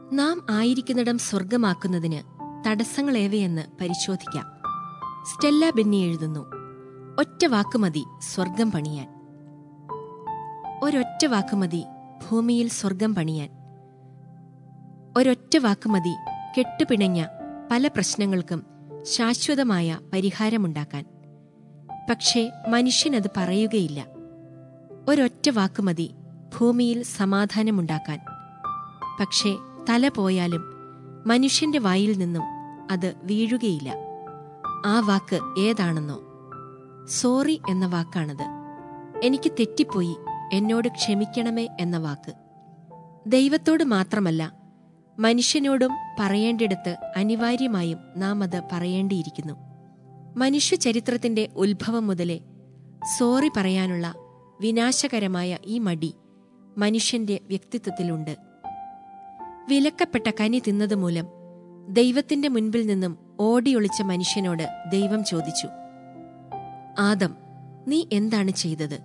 നാം ആയിരിക്കുന്നിടം സ്വർഗമാക്കുന്നതിന് തടസ്സങ്ങളേവയെന്ന് പരിശോധിക്കാം സ്റ്റെല്ല ബെന്നി എഴുതുന്നു ഒറ്റ വാക്ക് മതി സ്വർഗം പണിയാൻ ഒരൊറ്റ വാക്ക് മതി ഭൂമിയിൽ സ്വർഗം പണിയാൻ ഒരൊറ്റ വാക്ക് മതി കെട്ടുപിണഞ്ഞ പല പ്രശ്നങ്ങൾക്കും ശാശ്വതമായ പരിഹാരമുണ്ടാക്കാൻ പക്ഷേ മനുഷ്യനത് പറയുകയില്ല ഒരൊറ്റ വാക്ക് മതി ഭൂമിയിൽ സമാധാനമുണ്ടാക്കാൻ പക്ഷേ തല പോയാലും മനുഷ്യന്റെ വായിൽ നിന്നും അത് വീഴുകയില്ല ആ വാക്ക് ഏതാണെന്നോ സോറി എന്ന വാക്കാണത് എനിക്ക് തെറ്റിപ്പോയി എന്നോട് ക്ഷമിക്കണമേ എന്ന വാക്ക് ദൈവത്തോട് മാത്രമല്ല മനുഷ്യനോടും പറയേണ്ടിടത്ത് അനിവാര്യമായും നാം അത് പറയേണ്ടിയിരിക്കുന്നു മനുഷ്യ ചരിത്രത്തിന്റെ ഉത്ഭവം മുതലേ സോറി പറയാനുള്ള വിനാശകരമായ ഈ മടി മനുഷ്യന്റെ വ്യക്തിത്വത്തിലുണ്ട് വിലക്കപ്പെട്ട കനി തിന്നതുമൂലം ദൈവത്തിന്റെ മുൻപിൽ നിന്നും ഓടിയൊളിച്ച മനുഷ്യനോട് ദൈവം ചോദിച്ചു ആദം നീ എന്താണ് ചെയ്തത്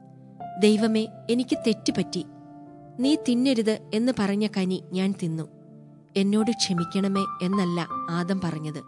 ദൈവമേ എനിക്ക് തെറ്റുപറ്റി നീ തിന്നരുത് എന്ന് പറഞ്ഞ കനി ഞാൻ തിന്നു എന്നോട് ക്ഷമിക്കണമേ എന്നല്ല ആദം പറഞ്ഞത്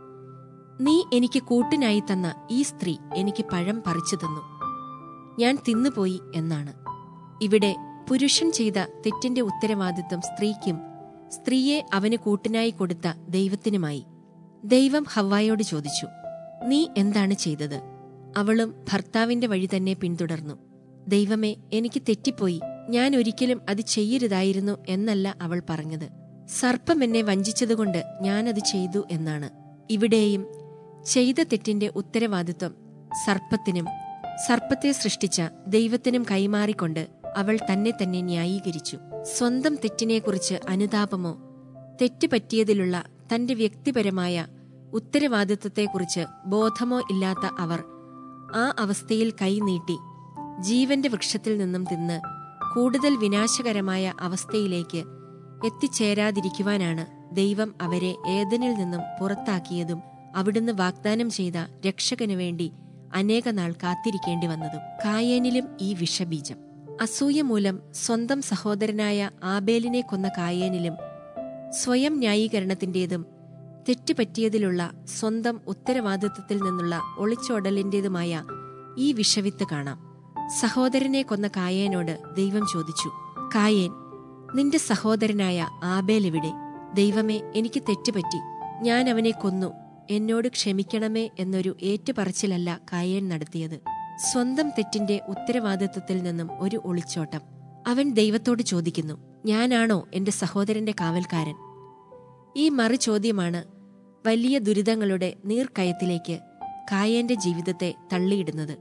നീ എനിക്ക് കൂട്ടിനായി തന്ന ഈ സ്ത്രീ എനിക്ക് പഴം പറിച്ചു തന്നു ഞാൻ തിന്നുപോയി എന്നാണ് ഇവിടെ പുരുഷൻ ചെയ്ത തെറ്റിന്റെ ഉത്തരവാദിത്വം സ്ത്രീക്കും സ്ത്രീയെ അവന് കൂട്ടിനായി കൊടുത്ത ദൈവത്തിനുമായി ദൈവം ഹവ്വായോട് ചോദിച്ചു നീ എന്താണ് ചെയ്തത് അവളും ഭർത്താവിന്റെ വഴി തന്നെ പിന്തുടർന്നു ദൈവമേ എനിക്ക് തെറ്റിപ്പോയി ഞാൻ ഒരിക്കലും അത് ചെയ്യരുതായിരുന്നു എന്നല്ല അവൾ പറഞ്ഞത് സർപ്പം എന്നെ വഞ്ചിച്ചതുകൊണ്ട് ഞാനത് ചെയ്തു എന്നാണ് ഇവിടെയും ചെയ്ത തെറ്റിന്റെ ഉത്തരവാദിത്വം സർപ്പത്തിനും സർപ്പത്തെ സൃഷ്ടിച്ച ദൈവത്തിനും കൈമാറിക്കൊണ്ട് അവൾ തന്നെ തന്നെ ന്യായീകരിച്ചു സ്വന്തം തെറ്റിനെക്കുറിച്ച് അനുതാപമോ തെറ്റ് പറ്റിയതിലുള്ള തന്റെ വ്യക്തിപരമായ ഉത്തരവാദിത്വത്തെക്കുറിച്ച് ബോധമോ ഇല്ലാത്ത അവർ ആ അവസ്ഥയിൽ കൈനീട്ടി ജീവന്റെ വൃക്ഷത്തിൽ നിന്നും തിന്ന് കൂടുതൽ വിനാശകരമായ അവസ്ഥയിലേക്ക് എത്തിച്ചേരാതിരിക്കുവാനാണ് ദൈവം അവരെ ഏതനിൽ നിന്നും പുറത്താക്കിയതും അവിടുന്ന് വാഗ്ദാനം ചെയ്ത രക്ഷകനു വേണ്ടി അനേക നാൾ കാത്തിരിക്കേണ്ടി വന്നതും കായേനിലും ഈ വിഷബീജം അസൂയ മൂലം സ്വന്തം സഹോദരനായ ആബേലിനെ കൊന്ന കായേനിലും സ്വയം ന്യായീകരണത്തിന്റേതും തെറ്റുപറ്റിയതിലുള്ള സ്വന്തം ഉത്തരവാദിത്വത്തിൽ നിന്നുള്ള ഒളിച്ചോടലിന്റേതുമായ ഈ വിഷവിത്ത് കാണാം സഹോദരനെ കൊന്ന കായേനോട് ദൈവം ചോദിച്ചു കായേൻ നിന്റെ സഹോദരനായ ആബേൽ എവിടെ ദൈവമേ എനിക്ക് തെറ്റുപറ്റി ഞാൻ അവനെ കൊന്നു എന്നോട് ക്ഷമിക്കണമേ എന്നൊരു ഏറ്റുപറച്ചിലല്ല കായേൻ നടത്തിയത് സ്വന്തം തെറ്റിന്റെ ഉത്തരവാദിത്വത്തിൽ നിന്നും ഒരു ഒളിച്ചോട്ടം അവൻ ദൈവത്തോട് ചോദിക്കുന്നു ഞാനാണോ എന്റെ സഹോദരന്റെ കാവൽക്കാരൻ ഈ മറു ചോദ്യമാണ് വലിയ ദുരിതങ്ങളുടെ നീർക്കയത്തിലേക്ക് കായേന്റെ ജീവിതത്തെ തള്ളിയിടുന്നത്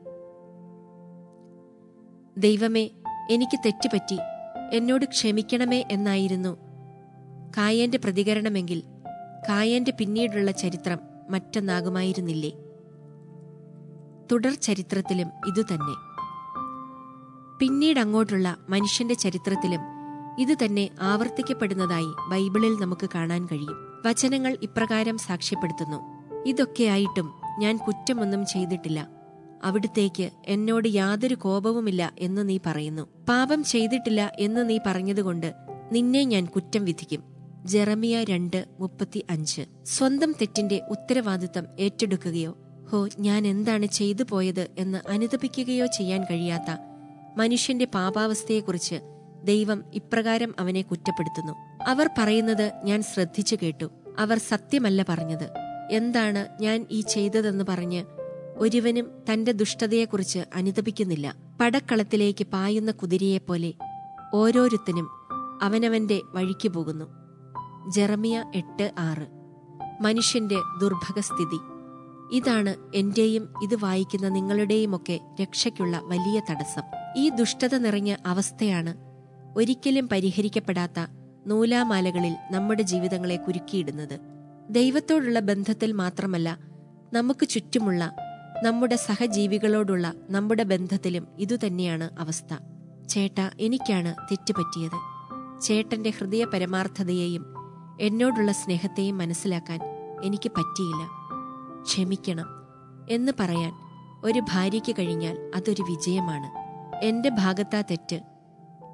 ദൈവമേ എനിക്ക് തെറ്റുപറ്റി എന്നോട് ക്ഷമിക്കണമേ എന്നായിരുന്നു കായേന്റെ പ്രതികരണമെങ്കിൽ കായേന്റെ പിന്നീടുള്ള ചരിത്രം മറ്റൊന്നാകുമായിരുന്നില്ലേ തുടർ ചരിത്രത്തിലും ഇതുതന്നെ പിന്നീട് അങ്ങോട്ടുള്ള മനുഷ്യന്റെ ചരിത്രത്തിലും ഇതുതന്നെ ആവർത്തിക്കപ്പെടുന്നതായി ബൈബിളിൽ നമുക്ക് കാണാൻ കഴിയും വചനങ്ങൾ ഇപ്രകാരം സാക്ഷ്യപ്പെടുത്തുന്നു ഇതൊക്കെയായിട്ടും ഞാൻ കുറ്റമൊന്നും ചെയ്തിട്ടില്ല അവിടുത്തേക്ക് എന്നോട് യാതൊരു കോപവുമില്ല എന്ന് നീ പറയുന്നു പാപം ചെയ്തിട്ടില്ല എന്ന് നീ പറഞ്ഞതുകൊണ്ട് നിന്നെ ഞാൻ കുറ്റം വിധിക്കും ജെറമിയ രണ്ട് മുപ്പത്തി അഞ്ച് സ്വന്തം തെറ്റിന്റെ ഉത്തരവാദിത്തം ഏറ്റെടുക്കുകയോ ഹോ ഞാൻ എന്താണ് ചെയ്തു പോയത് എന്ന് അനുതപിക്കുകയോ ചെയ്യാൻ കഴിയാത്ത മനുഷ്യന്റെ പാപാവസ്ഥയെക്കുറിച്ച് ദൈവം ഇപ്രകാരം അവനെ കുറ്റപ്പെടുത്തുന്നു അവർ പറയുന്നത് ഞാൻ ശ്രദ്ധിച്ചു കേട്ടു അവർ സത്യമല്ല പറഞ്ഞത് എന്താണ് ഞാൻ ഈ ചെയ്തതെന്ന് പറഞ്ഞ് ഒരുവനും തന്റെ ദുഷ്ടതയെക്കുറിച്ച് അനുതപിക്കുന്നില്ല പടക്കളത്തിലേക്ക് പായുന്ന കുതിരയെപ്പോലെ ഓരോരുത്തനും അവനവന്റെ വഴിക്ക് പോകുന്നു ജെറമിയ എട്ട് ആറ് മനുഷ്യന്റെ ദുർഭഗസ്ഥിതി ഇതാണ് എന്റെയും ഇത് വായിക്കുന്ന നിങ്ങളുടെയുമൊക്കെ രക്ഷയ്ക്കുള്ള വലിയ തടസ്സം ഈ ദുഷ്ടത നിറഞ്ഞ അവസ്ഥയാണ് ഒരിക്കലും പരിഹരിക്കപ്പെടാത്ത നൂലാമാലകളിൽ നമ്മുടെ ജീവിതങ്ങളെ കുരുക്കിയിടുന്നത് ദൈവത്തോടുള്ള ബന്ധത്തിൽ മാത്രമല്ല നമുക്ക് ചുറ്റുമുള്ള നമ്മുടെ സഹജീവികളോടുള്ള നമ്മുടെ ബന്ധത്തിലും ഇതുതന്നെയാണ് അവസ്ഥ ചേട്ട എനിക്കാണ് തെറ്റുപറ്റിയത് ചേട്ടന്റെ ഹൃദയ പരമാർത്ഥതയെയും എന്നോടുള്ള സ്നേഹത്തെയും മനസ്സിലാക്കാൻ എനിക്ക് പറ്റിയില്ല ക്ഷമിക്കണം എന്ന് പറയാൻ ഒരു ഭാര്യയ്ക്ക് കഴിഞ്ഞാൽ അതൊരു വിജയമാണ് എന്റെ ഭാഗത്താ തെറ്റ്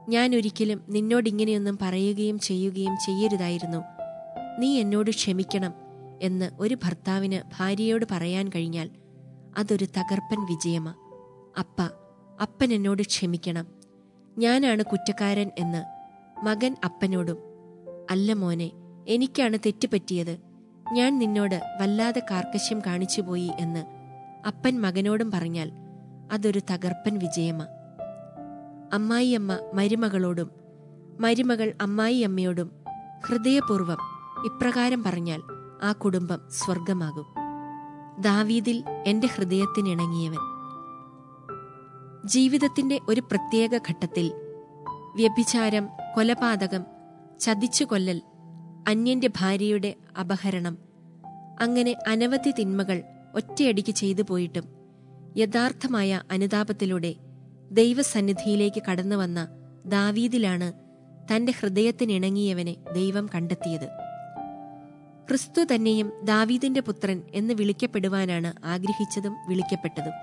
ഞാൻ ഒരിക്കലും നിന്നോടിങ്ങനെയൊന്നും പറയുകയും ചെയ്യുകയും ചെയ്യരുതായിരുന്നു നീ എന്നോട് ക്ഷമിക്കണം എന്ന് ഒരു ഭർത്താവിന് ഭാര്യയോട് പറയാൻ കഴിഞ്ഞാൽ അതൊരു തകർപ്പൻ വിജയമാ അപ്പ അപ്പൻ എന്നോട് ക്ഷമിക്കണം ഞാനാണ് കുറ്റക്കാരൻ എന്ന് മകൻ അപ്പനോടും അല്ല മോനെ എനിക്കാണ് തെറ്റുപറ്റിയത് ഞാൻ നിന്നോട് വല്ലാതെ കാർക്കശ്യം കാണിച്ചുപോയി എന്ന് അപ്പൻ മകനോടും പറഞ്ഞാൽ അതൊരു തകർപ്പൻ വിജയമാ അമ്മായിയമ്മ മരുമകളോടും മരുമകൾ അമ്മായിയമ്മയോടും ഹൃദയപൂർവം ഇപ്രകാരം പറഞ്ഞാൽ ആ കുടുംബം സ്വർഗമാകും ദാവീദിൽ എന്റെ ഹൃദയത്തിനിണങ്ങിയവൻ ജീവിതത്തിന്റെ ഒരു പ്രത്യേക ഘട്ടത്തിൽ വ്യഭിചാരം കൊലപാതകം ചതിച്ചു കൊല്ലൽ അന്യന്റെ ഭാര്യയുടെ അപഹരണം അങ്ങനെ അനവധി തിന്മകൾ ഒറ്റയടിക്ക് ചെയ്തു പോയിട്ടും യഥാർത്ഥമായ അനുതാപത്തിലൂടെ ദൈവസന്നിധിയിലേക്ക് കടന്നുവന്ന ദാവീദിലാണ് തന്റെ ഹൃദയത്തിനിണങ്ങിയവനെ ദൈവം കണ്ടെത്തിയത് ക്രിസ്തു തന്നെയും ദാവീദിന്റെ പുത്രൻ എന്ന് വിളിക്കപ്പെടുവാനാണ് ആഗ്രഹിച്ചതും വിളിക്കപ്പെട്ടതും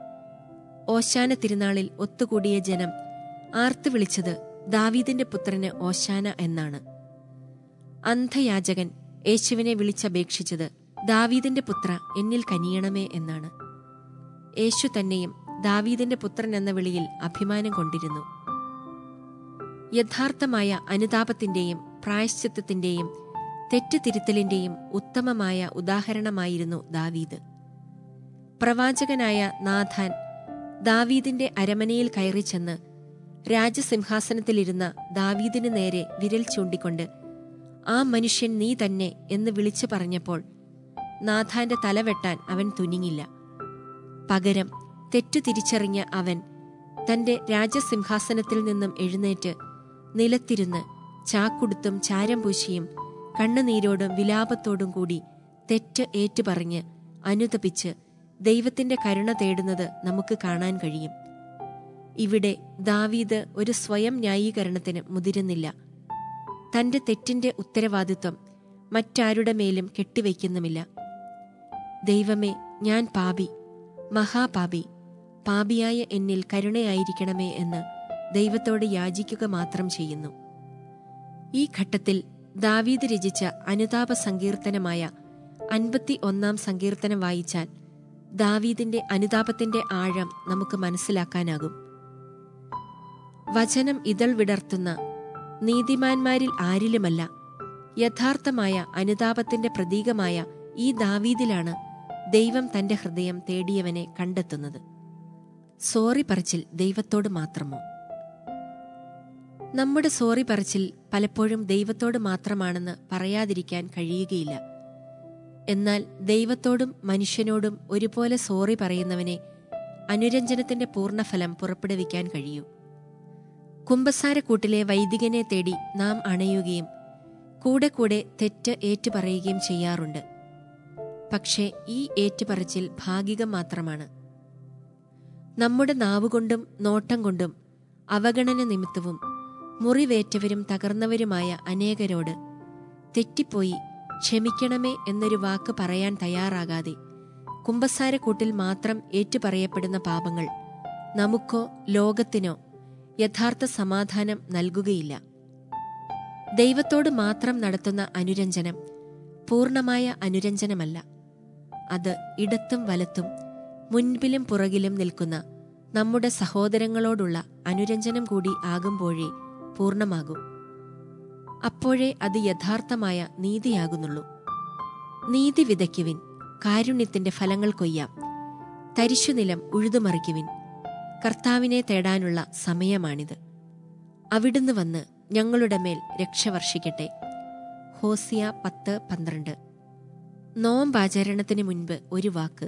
ഓശാന തിരുനാളിൽ ഒത്തുകൂടിയ ജനം ആർത്തു വിളിച്ചത് ദാവീദിന്റെ പുത്രന് ഓശാന എന്നാണ് അന്ധയാചകൻ യേശുവിനെ വിളിച്ചപേക്ഷിച്ചത് ദാവീദിന്റെ പുത്ര എന്നിൽ കനിയണമേ എന്നാണ് യേശു തന്നെയും ദാവീദിന്റെ പുത്രൻ എന്ന വിളിയിൽ അഭിമാനം കൊണ്ടിരുന്നു യഥാർത്ഥമായ അനുതാപത്തിന്റെയും പ്രായശ്ചിത്തത്തിന്റെയും തെറ്റുതിരുത്തലിന്റെയും ഉത്തമമായ ഉദാഹരണമായിരുന്നു ദാവീദ് പ്രവാചകനായ നാഥാൻ ദാവീദിന്റെ അരമനയിൽ കയറി ചെന്ന് രാജസിംഹാസനത്തിലിരുന്ന ദാവീദിന് നേരെ വിരൽ ചൂണ്ടിക്കൊണ്ട് ആ മനുഷ്യൻ നീ തന്നെ എന്ന് വിളിച്ചു പറഞ്ഞപ്പോൾ നാഥാന്റെ തല വെട്ടാൻ അവൻ തുനിങ്ങില്ല പകരം തെറ്റു തിരിച്ചറിഞ്ഞ അവൻ തന്റെ രാജസിംഹാസനത്തിൽ നിന്നും എഴുന്നേറ്റ് നിലത്തിരുന്ന് ചാക്കുടുത്തും ചാരം പൂശിയും കണ്ണുനീരോടും വിലാപത്തോടും കൂടി തെറ്റ് ഏറ്റുപറഞ്ഞ് അനുതപിച്ച് ദൈവത്തിന്റെ കരുണ തേടുന്നത് നമുക്ക് കാണാൻ കഴിയും ഇവിടെ ദാവീദ് ഒരു സ്വയം ന്യായീകരണത്തിന് മുതിരുന്നില്ല തന്റെ തെറ്റിന്റെ ഉത്തരവാദിത്വം മറ്റാരുടെ മേലും കെട്ടിവയ്ക്കുന്നുമില്ല ദൈവമേ ഞാൻ പാപി മഹാപാപി പാപിയായ എന്നിൽ കരുണയായിരിക്കണമേ എന്ന് ദൈവത്തോട് യാചിക്കുക മാത്രം ചെയ്യുന്നു ഈ ഘട്ടത്തിൽ ദാവീദ് രചിച്ച അനുതാപ സങ്കീർത്തനമായ അൻപത്തി ഒന്നാം സങ്കീർത്തനം വായിച്ചാൽ ദാവീദിന്റെ അനുതാപത്തിന്റെ ആഴം നമുക്ക് മനസ്സിലാക്കാനാകും വചനം ഇതൾ വിടർത്തുന്ന നീതിമാന്മാരിൽ ആരിലുമല്ല യഥാർത്ഥമായ അനുതാപത്തിന്റെ പ്രതീകമായ ഈ ദാവീദിലാണ് ദൈവം തന്റെ ഹൃദയം തേടിയവനെ കണ്ടെത്തുന്നത് സോറി പറച്ചിൽ ദൈവത്തോട് മാത്രമോ നമ്മുടെ സോറി പറച്ചിൽ പലപ്പോഴും ദൈവത്തോട് മാത്രമാണെന്ന് പറയാതിരിക്കാൻ കഴിയുകയില്ല എന്നാൽ ദൈവത്തോടും മനുഷ്യനോടും ഒരുപോലെ സോറി പറയുന്നവനെ അനുരഞ്ജനത്തിന്റെ പൂർണ്ണഫലം പുറപ്പെടുവിക്കാൻ കഴിയൂ കുമ്പസാരക്കൂട്ടിലെ വൈദികനെ തേടി നാം അണയുകയും കൂടെ കൂടെ തെറ്റ് ഏറ്റുപറയുകയും ചെയ്യാറുണ്ട് പക്ഷേ ഈ ഏറ്റുപറച്ചിൽ ഭാഗികം മാത്രമാണ് നമ്മുടെ നാവുകൊണ്ടും നോട്ടം കൊണ്ടും അവഗണന നിമിത്തവും മുറിവേറ്റവരും തകർന്നവരുമായ അനേകരോട് തെറ്റിപ്പോയി ക്ഷമിക്കണമേ എന്നൊരു വാക്ക് പറയാൻ തയ്യാറാകാതെ കുമ്പസാരക്കൂട്ടിൽ മാത്രം ഏറ്റുപറയപ്പെടുന്ന പാപങ്ങൾ നമുക്കോ ലോകത്തിനോ യഥാർത്ഥ സമാധാനം നൽകുകയില്ല ദൈവത്തോട് മാത്രം നടത്തുന്ന അനുരഞ്ജനം പൂർണമായ അനുരഞ്ജനമല്ല അത് ഇടത്തും വലത്തും മുൻപിലും പുറകിലും നിൽക്കുന്ന നമ്മുടെ സഹോദരങ്ങളോടുള്ള അനുരഞ്ജനം കൂടി ആകുമ്പോഴേ പൂർണ്ണമാകൂ അപ്പോഴേ അത് യഥാർത്ഥമായ നീതിയാകുന്നുള്ളൂ നീതി വിതയ്ക്കുവിൻ കാരുണ്യത്തിന്റെ ഫലങ്ങൾ കൊയ്യാം തരിശുനിലം ഉഴുതുമറിക്കുവിൻ കർത്താവിനെ തേടാനുള്ള സമയമാണിത് അവിടുന്ന് വന്ന് ഞങ്ങളുടെ മേൽ രക്ഷ വർഷിക്കട്ടെ ഹോസിയ പത്ത് പന്ത്രണ്ട് നോമ്പാചരണത്തിന് മുൻപ് ഒരു വാക്ക്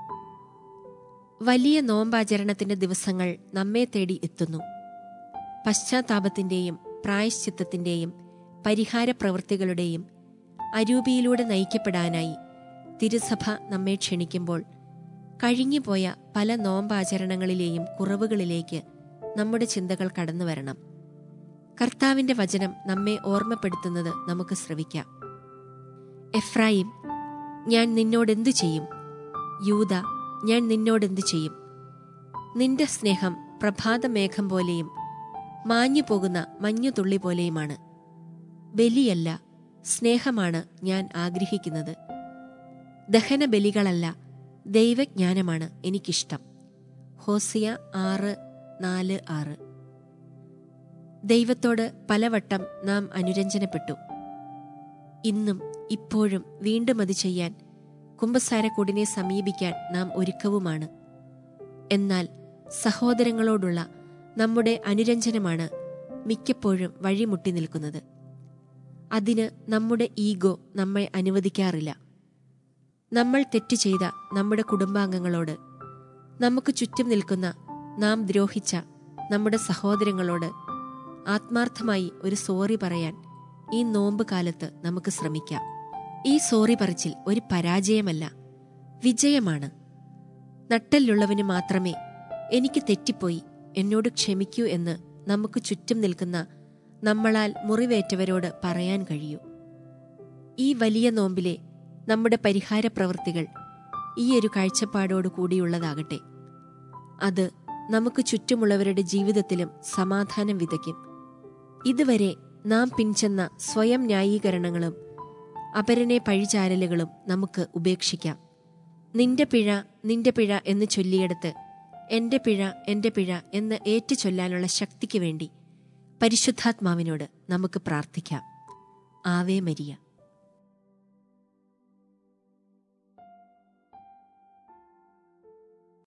വലിയ നോമ്പാചരണത്തിന്റെ ദിവസങ്ങൾ നമ്മെ തേടി എത്തുന്നു പശ്ചാത്താപത്തിന്റെയും പ്രായശ്ചിത്തത്തിന്റെയും പരിഹാര പ്രവൃത്തികളുടെയും അരൂപിയിലൂടെ നയിക്കപ്പെടാനായി തിരുസഭ നമ്മെ ക്ഷണിക്കുമ്പോൾ കഴിഞ്ഞുപോയ പല നോമ്പാചരണങ്ങളിലെയും കുറവുകളിലേക്ക് നമ്മുടെ ചിന്തകൾ കടന്നു വരണം കർത്താവിന്റെ വചനം നമ്മെ ഓർമ്മപ്പെടുത്തുന്നത് നമുക്ക് ശ്രവിക്കാം എഫ്രായിം ഞാൻ നിന്നോടെന്തു ചെയ്യും യൂത ഞാൻ നിന്നോടെന്തു ചെയ്യും നിന്റെ സ്നേഹം പ്രഭാതമേഘം പോലെയും മാഞ്ഞു പോകുന്ന മഞ്ഞുതുള്ളി പോലെയുമാണ് ബലിയല്ല സ്നേഹമാണ് ഞാൻ ആഗ്രഹിക്കുന്നത് ദഹന ബലികളല്ല ദൈവജ്ഞാനമാണ് എനിക്കിഷ്ടം ഹോസിയ ആറ് നാല് ആറ് ദൈവത്തോട് പലവട്ടം നാം അനുരഞ്ജനപ്പെട്ടു ഇന്നും ഇപ്പോഴും വീണ്ടും അത് ചെയ്യാൻ കുമ്പസാരക്കൂടിനെ സമീപിക്കാൻ നാം ഒരുക്കവുമാണ് എന്നാൽ സഹോദരങ്ങളോടുള്ള നമ്മുടെ അനുരഞ്ജനമാണ് മിക്കപ്പോഴും വഴിമുട്ടി നിൽക്കുന്നത് അതിന് നമ്മുടെ ഈഗോ നമ്മെ അനുവദിക്കാറില്ല നമ്മൾ തെറ്റ് ചെയ്ത നമ്മുടെ കുടുംബാംഗങ്ങളോട് നമുക്ക് ചുറ്റും നിൽക്കുന്ന നാം ദ്രോഹിച്ച നമ്മുടെ സഹോദരങ്ങളോട് ആത്മാർത്ഥമായി ഒരു സോറി പറയാൻ ഈ നോമ്പ് കാലത്ത് നമുക്ക് ശ്രമിക്കാം ഈ സോറി പറച്ചിൽ ഒരു പരാജയമല്ല വിജയമാണ് നട്ടല്ലുള്ളവന് മാത്രമേ എനിക്ക് തെറ്റിപ്പോയി എന്നോട് ക്ഷമിക്കൂ എന്ന് നമുക്ക് ചുറ്റും നിൽക്കുന്ന നമ്മളാൽ മുറിവേറ്റവരോട് പറയാൻ കഴിയൂ ഈ വലിയ നോമ്പിലെ നമ്മുടെ പരിഹാര പ്രവൃത്തികൾ ഈ ഒരു കാഴ്ചപ്പാടോടു കൂടിയുള്ളതാകട്ടെ അത് നമുക്ക് ചുറ്റുമുള്ളവരുടെ ജീവിതത്തിലും സമാധാനം വിതയ്ക്കും ഇതുവരെ നാം പിൻചെന്ന സ്വയം ന്യായീകരണങ്ങളും അപരനെ പഴിചാരലുകളും നമുക്ക് ഉപേക്ഷിക്കാം നിന്റെ പിഴ നിന്റെ പിഴ എന്ന് ചൊല്ലിയെടുത്ത് എന്റെ പിഴ എന്റെ പിഴ എന്ന് ഏറ്റു ചൊല്ലാനുള്ള ശക്തിക്ക് വേണ്ടി പരിശുദ്ധാത്മാവിനോട് നമുക്ക് പ്രാർത്ഥിക്കാം ആവേ മരിയ